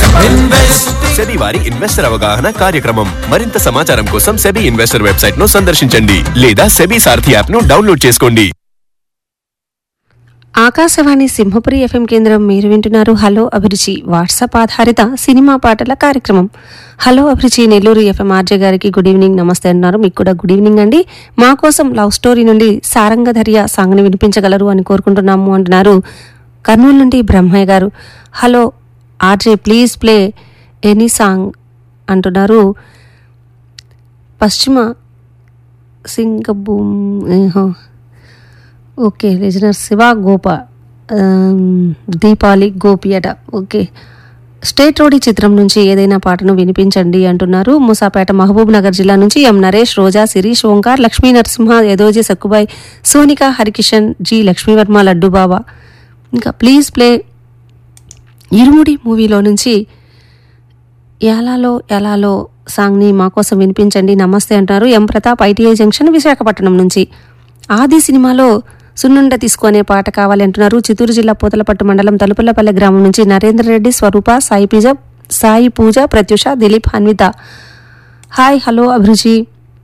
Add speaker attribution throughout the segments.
Speaker 1: SEBI వారి investor అవగాహన కార్యక్రమం మరింత సమాచారం కోసం సెబీ ఇన్వెస్టర్ వెబ్సైట్ ను సందర్శించండి లేదా సెబీ సారథి యాప్ ను డౌన్లోడ్ చేసుకోండి
Speaker 2: ఆకాశవాణి సింహపురి ఎఫ్ఎం కేంద్రం మీరు వింటున్నారు హలో అభిరుచి వాట్సాప్ ఆధారిత సినిమా పాటల కార్యక్రమం hello Abhiruchi Nellore FM RJ గారికి గుడ్ ఈవినింగ్ నమస్తే అన్నారు మీకు కూడా గుడ్ ఈవినింగ్ అండి మా కోసం లవ్ స్టోరీ నుండి సారంగధర్య సాంగ్ని వినిపించగలరు అని కోరుకుంటున్నాము అంటున్నారు కర్నూలు నుండి బ్రహ్మయ్య గారు hello RJ please play any song అంటున్నారు పశ్చిమ సింగబూమ్ ఏహో. ఓకే లిజనర్ శివ గోప ఆమ్, దీపాలి గోపి అట ఓకే స్టేట్ రోడీ చిత్రం నుంచి ఏదైనా పాటను వినిపించండి అంటున్నారు మూసాపేట మహబూబ్ నగర్ జిల్లా నుంచి ఎం నరేష్ రోజా శిరీష్ ఓంకార్ లక్ష్మీ నరసింహ యదోజీ సక్కుబాయ్ సోనిక హరికిషన్ జి లక్ష్మీవర్మ లడ్డు బాబా ఇంకా ప్లీజ్ ప్లే ఇరుముడి మూవీలో నుంచి ఎలాలో ఎలాలో సాంగ్ని మా కోసం వినిపించండి నమస్తే అంటారు M Pratap ITI junction Visakhapatnam నుంచి ఆది సినిమాలో సున్నుండ తీసుకునే పాట కావాలి అంటున్నారు చిత్తూరు జిల్లా పూతలపట్టు మండలం తలుపులపల్లె గ్రామం నుంచి నరేంద్ర రెడ్డి స్వరూప సాయి పూజ సాయి పూజ ప్రత్యుష దిలీప్ అన్విత హాయ్ హలో అభిరుచి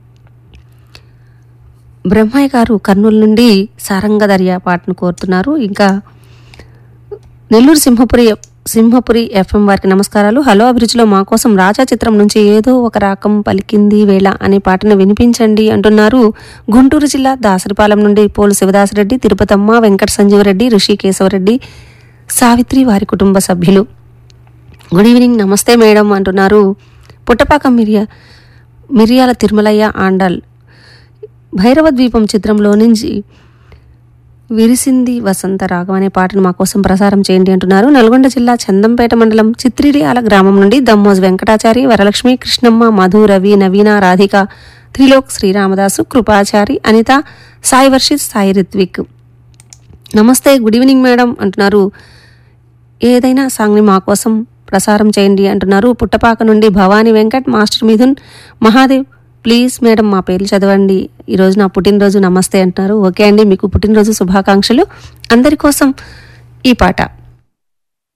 Speaker 2: బ్రహ్మయ్య గారు కర్నూలు నుండి సారంగదర్య పాటను కోరుతున్నారు ఇంకా నెల్లూరు సింహపురి సింహపురి ఎఫ్ఎం వారికి నమస్కారాలు హలో అభిరుచిలో మా కోసం రాజా చిత్రం నుంచి ఏదో ఒక రాకం పలికింది వేళ అనే పాటను వినిపించండి అంటున్నారు గుంటూరు జిల్లా దాసరిపాలెం నుండి పోలు శివదాసరెడ్డి తిరుపతమ్మ వెంకట సంజీవరెడ్డి ఋషి కేశవరెడ్డి సావిత్రి వారి కుటుంబ సభ్యులు గుడ్ ఈవినింగ్ నమస్తే మేడం అంటున్నారు పుట్టపాక మిరియా మిరియాల తిరుమలయ్య ఆండాల్ భైరవ ద్వీపం చిత్రంలో నుంచి విరిసింది వసంత రాగం అనే పాటను మా కోసం ప్రసారం చేయండి అంటున్నారు నల్గొండ జిల్లా చందంపేట మండలం చిత్రిడియాల గ్రామం నుండి దమ్మోజ్ వెంకటాచారి వరలక్ష్మి కృష్ణమ్మ మధు రవి నవీన రాధిక త్రిలోక్ శ్రీరామదాసు కృపాచారి అనిత సాయి వర్షిత్ సాయి రిత్విక్ నమస్తే గుడ్ ఈవినింగ్ మేడం అంటున్నారు ఏదైనా సాంగ్ని మా కోసం ప్రసారం చేయండి అంటున్నారు పుట్టపాక నుండి Bhavani Venkat master Mithun Mahadev please madam మా పేర్లు చదవండి ఈరోజు నా పుట్టినరోజు నమస్తే అంటున్నారు ఓకే అండి మీకు పుట్టినరోజు శుభాకాంక్షలు అందరి కోసం ఈ పాట